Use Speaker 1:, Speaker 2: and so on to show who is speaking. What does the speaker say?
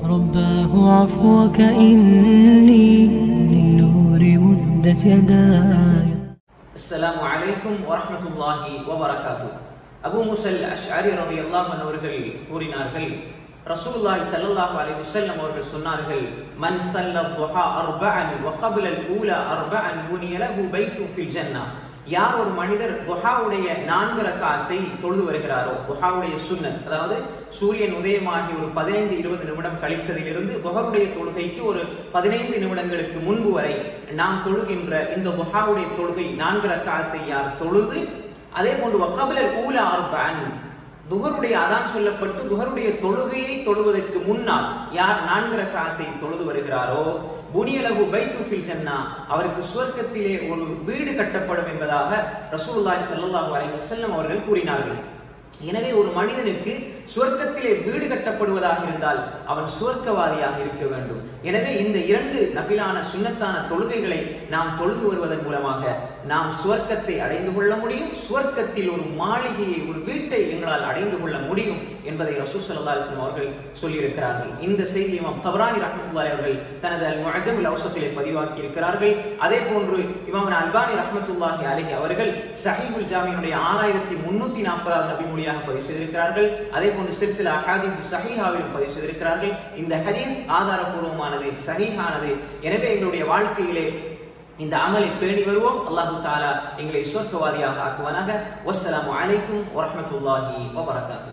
Speaker 1: رباه عفوك إني للنور مدت يداي
Speaker 2: அஸ்ஸலாமு அலைக்கும் வரஹ்மத்துல்லாஹி வபரகாத்து அபூ முசல் அஷ்அரி ரலியல்லாஹு அன்ஹு அவர்கள் கூறினார்கள் ரசூலுல்லாஹி ஸல்லல்லாஹு அலைஹி வஸல்லம் அவர்கள் சொன்னார்கள் மன் ஸல்ல துஹா அர்பஅன் வ قبل الأولى அர்பஅன் புனிய லஹு பைத்துன் ஃபில் ஜன்னah யார் ஒரு மனிதர் துஹாவுடைய நான்கு ரக்காத்தை தொழுது வருகிறாரோ துஹாவுடைய சுன்னத் அதாவது சூரியன் உதயமாகி ஒரு பதினைந்து இருபது நிமிடம் கழித்ததிலிருந்து துஹருடைய தொழுகைக்கு ஒரு பதினைந்து நிமிடங்களுக்கு முன்பு வரை நாம் தொழுகின்ற இந்த துஹாவுடைய தொழுகை நான்கு ரக்காத்தை யார் தொழுது அதே போன்று வக்கபிலர் ஊல ஆர்பான் துகருடைய அதான் சொல்லப்பட்டு துகருடைய தொழுகையை தொழுவதற்கு முன்னால் யார் நான்கு ரக்காத்தை தொழுது வருகிறாரோ புனியலகு பைத்து ஃபில் ஜன்னா அவருக்கு சுவர்க்கத்திலே ஒரு வீடு கட்டப்படும் என்பதாக ரசூலுல்லாஹி ஸல்லல்லாஹு அலைஹி வஸல்லம் அவர்கள் கூறினார்கள் எனவே ஒரு மனிதனுக்கு சுவர்க்கத்திலே வீடு கட்டப்படுவதாக இருந்தால் அவன் சுவர்க்கவாதியாக இருக்க வேண்டும் எனவே இந்த இரண்டு நபிலான சுன்னத்தான தொழுகைகளை நாம் தொழுது வருவதன் மூலமாக நாம் சுவர்க்கத்தை அடைந்து கொள்ள முடியும் சுவர்க்கத்தில் ஒரு மாளிகையை ஒரு வீட்டை எங்களால் அடைந்து கொள்ள முடியும் என்பதை ரசூ சல்லா அலிஸ்லாம் அவர்கள் சொல்லியிருக்கிறார்கள் இந்த செய்தி இமாம் தபரானி ரஹமத்துல்லாஹி அவர்கள் தனது அல் முஅஜமுல் அவசத்திலே பதிவாக்கி இருக்கிறார்கள் அதே போன்று இமாம் அல்பானி ரஹமத்துல்லாஹி அலைஹி அவர்கள் சஹீபுல் ஜாமியினுடைய ஆறாயிரத்தி முன்னூத்தி நாற்பதாவது நபிமொழியாக பதிவு செய்திருக்கிறார்கள் அதே போன்று சிற்சில ஹதீஸ் சஹீஹாவில் பதிவு செய்திருக்கிறார்கள் இந்த ஹதீஸ் ஆதாரபூர்வமானது சஹீஹானது எனவே எங்களுடைய வாழ்க்கையிலே இந்த அமலை பேணி வருவோம் அல்லாஹு தாலா எங்களை சொர்க்கவாதியாக ஆக்குவானாக வஸ்ஸலாமு அலைக்கும் வரஹ்மத்துல்லாஹி வபரகாத்துஹு